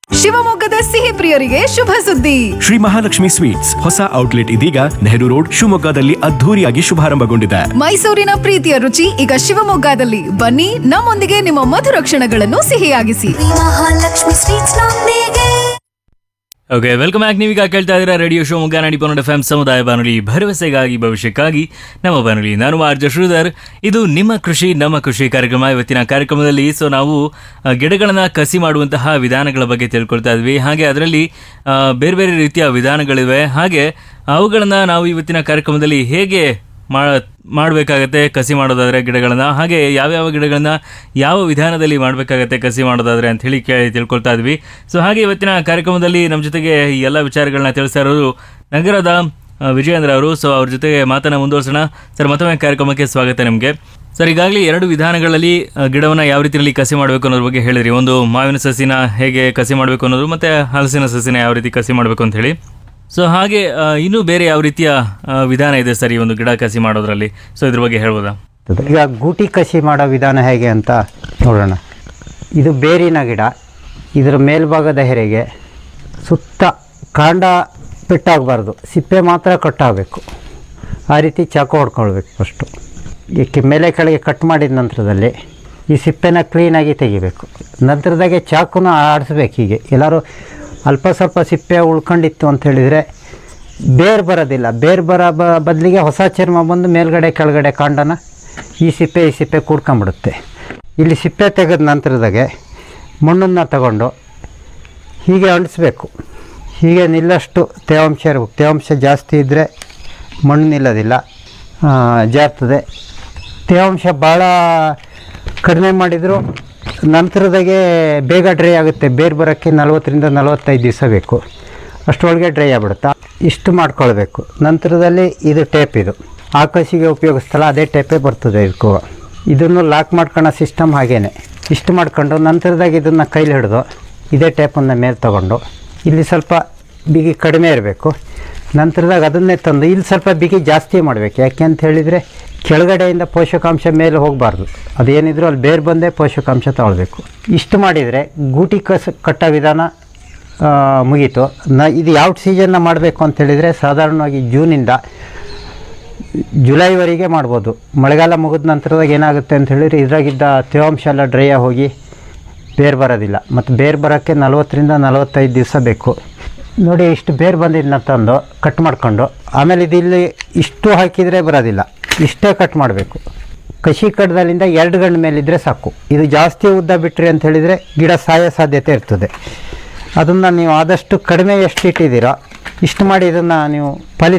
ಶಿವಮೊಗ್ಗದ ಸಿಹಿ ಪ್ರಿಯರಿಗೆ ಶುಭ ಸುದ್ದಿ ಶ್ರೀ ಮಹಾಲಕ್ಷ್ಮಿ ಸ್ವೀಟ್ಸ್ ಹೊಸ ಔಟ್ಲೆಟ್ ಇದೀಗ ನೆಹರು ರೋಡ್ ಶಿವಮೊಗ್ಗದಲ್ಲಿ ಅದ್ಧೂರಿಯಾಗಿ ಶುಭಾರಂಭಗೊಂಡಿದೆ ಮೈಸೂರಿನ ಪ್ರೀತಿಯ ರುಚಿ ಈಗ ಶಿವಮೊಗ್ಗದಲ್ಲಿ ಬನ್ನಿ ನಮ್ಮೊಂದಿಗೆ ನಿಮ್ಮ ಮಧುರ ಕ್ಷಣಗಳನ್ನು ಸಿಹಿಯಾಗಿಸಿ ಮಹಾಲಕ್ಷ್ಮಿ ಸ್ವೀಟ್ಸ್ ನೊಂದಿಗೆ ಓಕೆ ವೆಲ್ಕಮ್ ಬ್ಯಾಕ್ ನೀವೀಗ ಕೇಳ್ತಾ ಇದ್ದೀರಾ ರೇಡಿಯೋ ಶಿವಮೊಗ್ಗ ನಾಡಿ ಪನ್ನಡ ಎಫ್ ಸಮುದಾಯ ಬಾನುಲಿ ಭರವಸೆಗಾಗಿ ಭವಿಷ್ಯಕ್ಕಾಗಿ ನಮ್ಮ ಬಾನುಲಿ ನಾನು ಆರ್ಜ ಶ್ರೀಧರ್ ಇದು ನಿಮ್ಮ ಕೃಷಿ ನಮ್ಮ ಕೃಷಿ ಕಾರ್ಯಕ್ರಮ ಇವತ್ತಿನ ಕಾರ್ಯಕ್ರಮದಲ್ಲಿ ಸೊ ನಾವು ಆ, ಗಿಡಗಳನ್ನ ಕಸಿ ಮಾಡುವಂತಹ ವಿಧಾನಗಳ ಬಗ್ಗೆ ತಿಳ್ಕೊಳ್ತಾ ಇದ್ವಿ ಹಾಗೆ ಅದರಲ್ಲಿ ಆ, ಬೇರೆ ಬೇರೆ ರೀತಿಯ ವಿಧಾನಗಳಿವೆ ಹಾಗೆ ಅವುಗಳನ್ನ ನಾವು ಇವತ್ತಿನ ಕಾರ್ಯಕ್ರಮದಲ್ಲಿ ಹೇಗೆ ಮಾಡ ಮಾಡಬೇಕಾಗತ್ತೆ ಕಸಿ ಮಾಡೋದಾದ್ರೆ ಗಿಡಗಳನ್ನ ಹಾಗೆ ಯಾವ್ಯಾವ ಗಿಡಗಳನ್ನ ಯಾವ ವಿಧಾನದಲ್ಲಿ ಮಾಡಬೇಕಾಗತ್ತೆ ಕಸಿ ಮಾಡೋದಾದ್ರೆ ಅಂತ ಹೇಳಿ ಕೇಳಿ ತಿಳ್ಕೊಳ್ತಾ ಇದ್ವಿ ಸೊ ಹಾಗೆ ಇವತ್ತಿನ ಕಾರ್ಯಕ್ರಮದಲ್ಲಿ ನಮ್ಮ ಜೊತೆಗೆ ಈ ಎಲ್ಲ ವಿಚಾರಗಳನ್ನ ತಿಳಿಸ್ತಾ ಇರೋರು ನಗರದ ಆ, ವಿಜಯೇಂದ್ರ ಅವರು ಸೊ ಅವ್ರ ಜೊತೆಗೆ ಮಾತನ್ನ ಮುಂದುವರ್ಸೋಣ ಸರ್ ಮತ್ತೊಮ್ಮೆ ಕಾರ್ಯಕ್ರಮಕ್ಕೆ ಸ್ವಾಗತ ನಿಮಗೆ ಸರ್ ಈಗಾಗಲೇ ಎರಡು ವಿಧಾನಗಳಲ್ಲಿ ಆ, ಗಿಡವನ್ನ ಯಾವ ರೀತಿಯಲ್ಲಿ ಕಸಿ ಮಾಡಬೇಕು ಅನ್ನೋದ್ರ ಬಗ್ಗೆ ಹೇಳಿದ್ರಿ ಒಂದು ಮಾವಿನ ಸಸಿನ ಹೇಗೆ ಕಸಿ ಮಾಡಬೇಕು ಅನ್ನೋದು ಮತ್ತೆ ಹಲಸಿನ ಸಸಿನ ಯಾವ ರೀತಿ ಕಸಿ ಮಾಡಬೇಕು ಅಂತ ಹೇಳಿ ಸೊ ಹಾಗೆ ಆ, ಇನ್ನೂ ಬೇರೆ ಯಾವ ರೀತಿಯ ಆ, ವಿಧಾನ ಇದೆ ಸರ್ ಈ ಒಂದು ಗಿಡ ಕಸಿ ಮಾಡೋದ್ರಲ್ಲಿ ಸೊ ಇದ್ರ ಬಗ್ಗೆ ಹೇಳ್ಬೋದಾ ಈಗ ಗೂಟಿ ಕಸಿ ಮಾಡೋ ವಿಧಾನ ಹೇಗೆ ಅಂತ ನೋಡೋಣ ಇದು ಬೇರಿನ ಗಿಡ ಇದರ ಮೇಲ್ಭಾಗದ ಹೆರೆಗೆ ಸುತ್ತ ಕಾಂಡ ಪೆಟ್ಟಾಗಬಾರ್ದು ಸಿಪ್ಪೆ ಮಾತ್ರ ಕಟ್ಟಾಗಬೇಕು ಆ ರೀತಿ ಚಾಕು ಹೊಡ್ಕೊಳ್ಬೇಕು ಫಸ್ಟು ಈ ಮೇಲೆ ಕೆಳಗೆ ಕಟ್ ಮಾಡಿದ ನಂತರದಲ್ಲಿ ಈ ಸಿಪ್ಪೆನ ಕ್ಲೀನಾಗಿ ತೆಗಿಬೇಕು ನಂತರದಾಗೆ ಚಾಕುನ ಆಡಿಸ್ಬೇಕು ಹೀಗೆ ಎಲ್ಲರೂ ಅಲ್ಪ ಸ್ವಲ್ಪ ಸಿಪ್ಪೆ ಉಳ್ಕೊಂಡಿತ್ತು ಅಂತ ಹೇಳಿದರೆ ಬೇರು ಬರೋದಿಲ್ಲ ಬೇರು ಬರೋ ಬ ಬದಲಿಗೆ ಹೊಸ ಚರ್ಮ ಬಂದು ಮೇಲ್ಗಡೆ ಕೆಳಗಡೆ ಕಾಂಡನ ಈ ಸಿಪ್ಪೆ ಈ ಸಿಪ್ಪೆ ಕೂಡ್ಕೊಂಬಿಡುತ್ತೆ ಇಲ್ಲಿ ಸಿಪ್ಪೆ ತೆಗೆದ ನಂತರದಾಗೆ ಮಣ್ಣನ್ನು ತಗೊಂಡು ಹೀಗೆ ಅಂಟಿಸ್ಬೇಕು ಹೀಗೆ ನಿಲ್ಲಷ್ಟು ತೇವಾಂಶ ಇರಬೇಕು ತೇವಾಂಶ ಜಾಸ್ತಿ ಇದ್ದರೆ ಮಣ್ಣು ನಿಲ್ಲೋದಿಲ್ಲ ಆ, ಜಾರ್ತದೆ ತೇವಾಂಶ ಭಾಳ ಕಡಿಮೆ ಮಾಡಿದರೂ ನಂತರದಾಗೆ ಬೇಗ ಡ್ರೈ ಆಗುತ್ತೆ ಬೇರೆ ಬರೋಕ್ಕೆ ನಲ್ವತ್ತರಿಂದ ನಲವತ್ತೈದು ದಿವಸ ಬೇಕು ಅಷ್ಟರೊಳಗೆ ಡ್ರೈ ಆಗ್ಬಿಡುತ್ತೆ ಇಷ್ಟು ಮಾಡ್ಕೊಳ್ಬೇಕು ನಂತರದಲ್ಲಿ ಇದು ಟೇಪ್ ಇದು ಆಕಾಶಿಗೆ ಉಪಯೋಗಿಸ್ತಲ್ಲ ಅದೇ ಟೇಪೇ ಬರ್ತದೆ ಇದಕ್ಕೂ ಇದನ್ನು ಲಾಕ್ ಮಾಡ್ಕೊಳ್ಳೋ ಸಿಸ್ಟಮ್ ಹಾಗೇನೆ ಇಷ್ಟು ಮಾಡ್ಕೊಂಡು ನಂತರದಾಗ ಇದನ್ನು ಕೈಲಿ ಹಿಡಿದು ಇದೇ ಟೇಪನ್ನು ಮೇಲೆ ತಗೊಂಡು ಇಲ್ಲಿ ಸ್ವಲ್ಪ ಬಿಗಿ ಕಡಿಮೆ ಇರಬೇಕು ನಂತರದಾಗ ಅದನ್ನೇ ತಂದು ಇಲ್ಲಿ ಸ್ವಲ್ಪ ಬಿಗಿ ಜಾಸ್ತಿ ಮಾಡಬೇಕು ಯಾಕೆ ಅಂತ ಹೇಳಿದರೆ ಕೆಳಗಡೆಯಿಂದ ಪೋಷಕಾಂಶ ಮೇಲೆ ಹೋಗಬಾರ್ದು ಅದೇನಿದ್ರು ಅಲ್ಲಿ ಬೇರೆ ಬಂದೇ ಪೋಷಕಾಂಶ ತಗೊಳ್ಬೇಕು ಇಷ್ಟು ಮಾಡಿದರೆ ಗೂಟಿ ಕಸ ಕಟ್ಟೋ ವಿಧಾನ ಆ, ಮುಗೀತು ನ ಇದು ಯಾವ ಸೀಸನ್ನ ಮಾಡಬೇಕು ಅಂತ ಹೇಳಿದರೆ ಸಾಧಾರಣವಾಗಿ ಜೂನಿಂದ ಜುಲೈವರೆಗೆ ಮಾಡ್ಬೋದು ಮಳೆಗಾಲ ಮುಗಿದ ನಂತರದಾಗ ಏನಾಗುತ್ತೆ ಅಂತ ಹೇಳಿದ್ರೆ ಇದ್ರಾಗಿದ್ದ ತೇವಾಂಶ ಎಲ್ಲ ಡ್ರೈ ಆಗಿ ಹೋಗಿ ಬೇರು ಬರೋದಿಲ್ಲ ಮತ್ತು ಬೇರು ಬರೋಕ್ಕೆ ನಲ್ವತ್ತರಿಂದ ನಲವತ್ತೈದು ದಿವಸ ಬೇಕು ನೋಡಿ ಇಷ್ಟು ಬೇರು ಬಂದಿದ್ದನ್ನ ತಂದು ಕಟ್ ಮಾಡ್ಕೊಂಡು ಆಮೇಲೆ ಇದು ಇಲ್ಲಿ ಇಷ್ಟು ಹಾಕಿದರೆ ಬರೋದಿಲ್ಲ ಇಷ್ಟೇ ಕಟ್ ಮಾಡಬೇಕು ಕಸಿ ಕಡ್ದಲ್ಲಿಂದ ಎರಡು ಗಂಡು ಮೇಲಿದ್ದರೆ ಸಾಕು ಇದು ಜಾಸ್ತಿ ಉದ್ದ ಬಿಟ್ರಿ ಅಂತ ಹೇಳಿದರೆ ಗಿಡ ಸಾಯೋ ಸಾಧ್ಯತೆ ಇರ್ತದೆ ಅದನ್ನು ನೀವು ಆದಷ್ಟು ಕಡಿಮೆ ಎಷ್ಟು ಇಟ್ಟಿದ್ದೀರೋ ಇಷ್ಟು ಮಾಡಿ ಇದನ್ನು ನೀವು ಫಲಿ